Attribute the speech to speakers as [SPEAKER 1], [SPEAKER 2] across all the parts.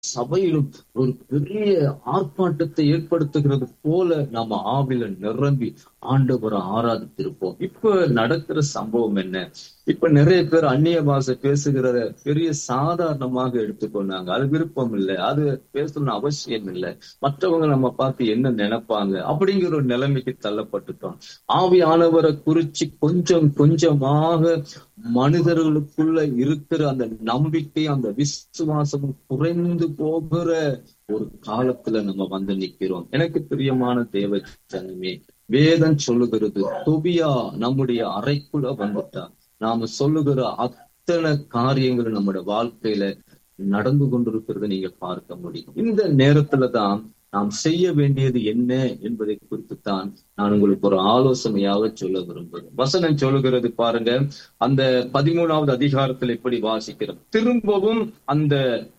[SPEAKER 1] சபையிலும் ஒரு பெரிய ஆர்ப்பாட்டத்தை ஏற்படுத்துகிறது போல நம்ம ஆவில நிரம்பி ஆண்டவரை ஆராதித்திருப்போம் இப்ப நடக்கிற சம்பவம் என்ன இப்ப நிறைய பேர் அந்நிய பாஷை பேசுகிறத பெரிய சாதாரணமாக எடுத்துக்கொண்டாங்க அது விருப்பம் இல்லை அது பேசணும்னு அவசியம் இல்லை மற்றவங்க நம்ம பார்த்து என்ன நினைப்பாங்க அப்படிங்கிற ஒரு நிலைமைக்கு தள்ளப்பட்டுட்டோம் ஆவியானவரை குறிச்சு கொஞ்சம் கொஞ்சமாக மனிதர்களுக்குள்ள இருக்கிற அந்த நம்பிக்கை அந்த விசுவாசமும் குறைந்து போகிற ஒரு காலத்துல நம்ம வந்து நிக்கிறோம் எனக்கு பிரியமான தேவ ஜனமே வேதம் சொல்லுகிறது தொபியா நம்முடைய அறைக்குள்ள வந்துட்டா நாம சொல்லுகிற அத்தனை காரியங்கள் நம்முடைய வாழ்க்கையில நடந்து கொண்டிருக்கிறத நீங்க பார்க்க முடியும் இந்த நேரத்துல தான் நாம் செய்ய வேண்டியது என்ன என்பதை குறித்து தான் நான் உங்களுக்கு ஒரு ஆலோசனையாக சொல்ல விரும்புகிறேன் வசனம் சொல்லுகிறது பாருங்க அந்த பதிமூணாவது அதிகாரத்தில் எப்படி வாசிக்கிறோம் திரும்பவும் அந்த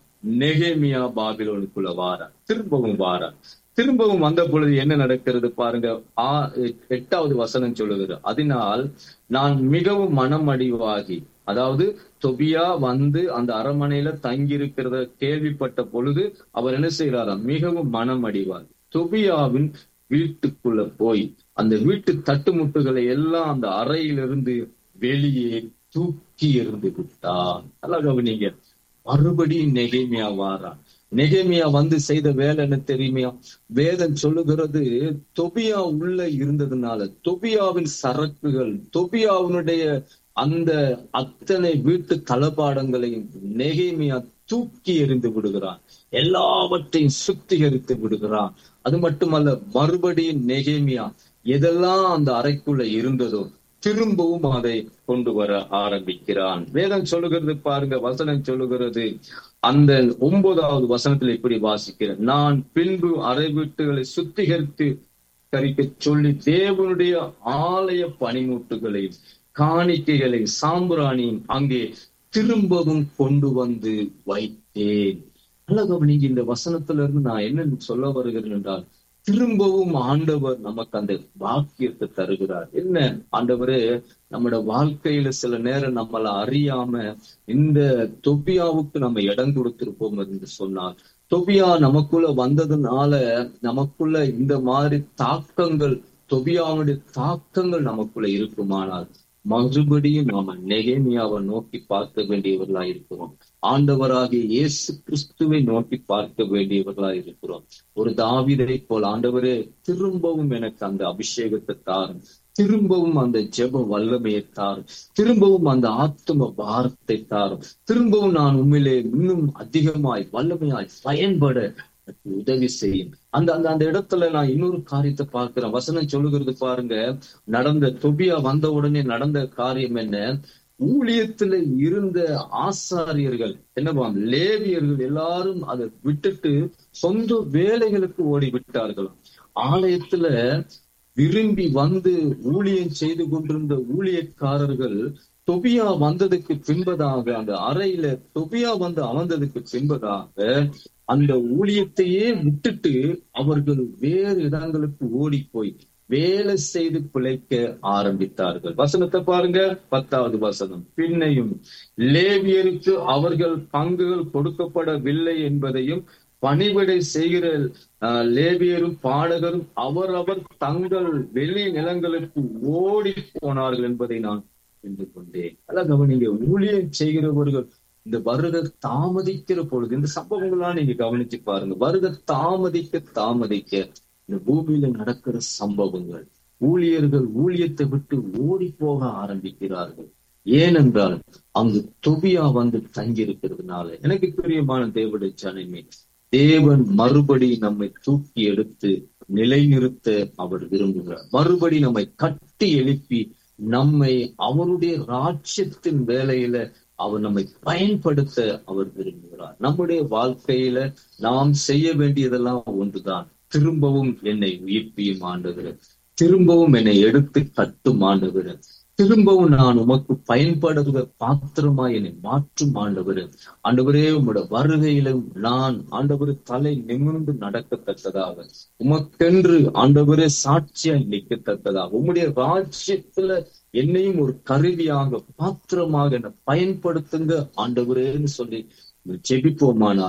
[SPEAKER 1] நெகேமியா பாபிலோனுக்குள்ள வாரான் திரும்பவும் வாரான் திரும்பவும் வந்த பொழுது என்ன நடக்கிறது பாருங்க ஆ எட்டாவது வசனம் சொல்லுகிறது அதனால் நான் மிகவும் மனம் அடிவாகி அதாவது தொபியா வந்து அந்த அரண்மனையில தங்கி இருக்கிறத கேள்விப்பட்ட பொழுது அவர் என்ன செய்யறாராம் மிகவும் மனம் அடிவார் தொபியாவின் வீட்டுக்குள்ள போய் அந்த வீட்டு தட்டுமுட்டுகளை எல்லாம் அந்த அறையிலிருந்து வெளியே தூக்கி எறிந்து விட்டான் நல்லா கவனிங்க மறுபடியும் நெகைமையா வாரான் நெகேமியா வந்து செய்த வேலை என்ன தெரியுமையா வேதம் சொல்லுகிறது தொபியா உள்ள இருந்ததுனால தொபியாவின் சரக்குகள் தொபியாவினுடைய அந்த அத்தனை வீட்டு தளபாடங்களையும் நெகேமியா தூக்கி எறிந்து விடுகிறான் எல்லாவற்றையும் சுத்திகரித்து விடுகிறான் அது மட்டுமல்ல மறுபடியும் நெகேமியா எதெல்லாம் அந்த அறைக்குள்ள இருந்ததோ திரும்பவும் அதை கொண்டு வர ஆரம்பிக்கிறான் வேதம் சொல்லுகிறது பாருங்க வசனம் சொல்லுகிறது அந்த ஒன்பதாவது வசனத்துல இப்படி வாசிக்கிறேன் நான் பின்பு அறை வீட்டுகளை சுத்திகரித்து கரிக்க சொல்லி தேவனுடைய ஆலய பனிமூட்டுகளையும் காணிக்கைகளையும் சாம்பிராணியும் அங்கே திரும்பவும் கொண்டு வந்து வைத்தேன் நல்ல கவனிங்க இந்த வசனத்துல இருந்து நான் என்ன சொல்ல வருகிறேன் என்றால் திரும்பவும் ஆண்டவர் நமக்கு அந்த வாக்கியத்தை தருகிறார் என்ன ஆண்டவரே நம்மளோட வாழ்க்கையில சில நேரம் நம்மள அறியாம இந்த தொபியாவுக்கு நம்ம இடம் கொடுத்திருப்போம் என்று சொன்னார் தொபியா நமக்குள்ள வந்ததுனால நமக்குள்ள இந்த மாதிரி தாக்கங்கள் தொபியாவுடைய தாக்கங்கள் நமக்குள்ள இருக்குமானால் மறுபடியும் நாம நெகேமியாவை நோக்கி பார்க்க வேண்டியவர்களா இருக்கிறோம் ஆண்டவராகிய இயேசு கிறிஸ்துவை நோக்கி பார்க்க வேண்டியவர்களா இருக்கிறோம் ஒரு தாவிதை போல் ஆண்டவரே திரும்பவும் எனக்கு அந்த அபிஷேகத்தை தாரும் திரும்பவும் அந்த ஜெப வல்லமையை தாரும் திரும்பவும் அந்த ஆத்ம பாரத்தை தாரும் திரும்பவும் நான் உண்மையிலே இன்னும் அதிகமாய் வல்லமையாய் பயன்பட உதவி செய்யும் அந்த அந்த அந்த இடத்துல நான் இன்னொரு காரியத்தை பார்க்கிறேன் வசனம் சொல்லுகிறது பாருங்க நடந்த தொபியா வந்த உடனே நடந்த காரியம் என்ன ஊழியத்துல இருந்த ஆசாரியர்கள் என்னவாம் லேவியர்கள் எல்லாரும் அதை விட்டுட்டு சொந்த வேலைகளுக்கு ஓடி விட்டார்கள் ஆலயத்துல விரும்பி வந்து ஊழியம் செய்து கொண்டிருந்த ஊழியக்காரர்கள் தொபியா வந்ததுக்கு பின்பதாக அந்த அறையில தொபியா வந்து அமர்ந்ததுக்கு பின்பதாக அந்த ஊழியத்தையே விட்டுட்டு அவர்கள் வேறு இடங்களுக்கு ஓடி போய் வேலை செய்து பிழைக்க ஆரம்பித்தார்கள் வசனத்தை பாருங்க பத்தாவது வசனம் பின்னையும் லேவியருக்கு அவர்கள் பங்குகள் கொடுக்கப்படவில்லை என்பதையும் பணிவிடை செய்கிற லேவியரும் பாடகரும் அவரவர் தங்கள் வெளி நிலங்களுக்கு ஓடி போனார்கள் என்பதை நான் புரிந்து கொண்டேன் அதான் கவனிங்க ஊழியம் செய்கிறவர்கள் இந்த வருக தாமதிக்கிற பொழுது இந்த சம்பவங்கள்லாம் நீங்க கவனிச்சு பாருங்க வருக தாமதிக்க தாமதிக்க இந்த பூமியில நடக்கிற சம்பவங்கள் ஊழியர்கள் ஊழியத்தை விட்டு ஓடி போக ஆரம்பிக்கிறார்கள் ஏனென்றால் அங்கு தொபியா வந்து தங்கி இருக்கிறதுனால எனக்கு பிரியமான தேவடைய ஜனமே தேவன் மறுபடி நம்மை தூக்கி எடுத்து நிலைநிறுத்த அவர் விரும்புகிறார் மறுபடி நம்மை கட்டி எழுப்பி நம்மை அவருடைய ராஜ்யத்தின் வேலையில அவர் நம்மை பயன்படுத்த அவர் விரும்புகிறார் நம்முடைய வாழ்க்கையில நாம் செய்ய வேண்டியதெல்லாம் ஒன்றுதான் திரும்பவும் என்னை உயிர்ப்பியும் ஆண்டுகிறேன் திரும்பவும் என்னை எடுத்து கட்டும் ஆண்டுகிறேன் திரும்பவும் நான் உமக்கு பயன்படுகிற பாத்திரமா என்னை மாற்றும் ஆண்டவர் ஆண்டவரே உங்களோட வருகையிலும் நான் ஆண்டவர் தலை நிமிர்ந்து நடக்கத்தக்கதாக உமக்கென்று ஆண்டவரே சாட்சியாய் நிற்கத்தக்கதாக உம்முடைய ராஜ்யத்துல என்னையும் ஒரு கருவியாக பாத்திரமாக என்னை பயன்படுத்துங்க ஆண்டவரேன்னு சொல்லி ஜெபிப்போமானால்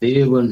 [SPEAKER 1] தேவன்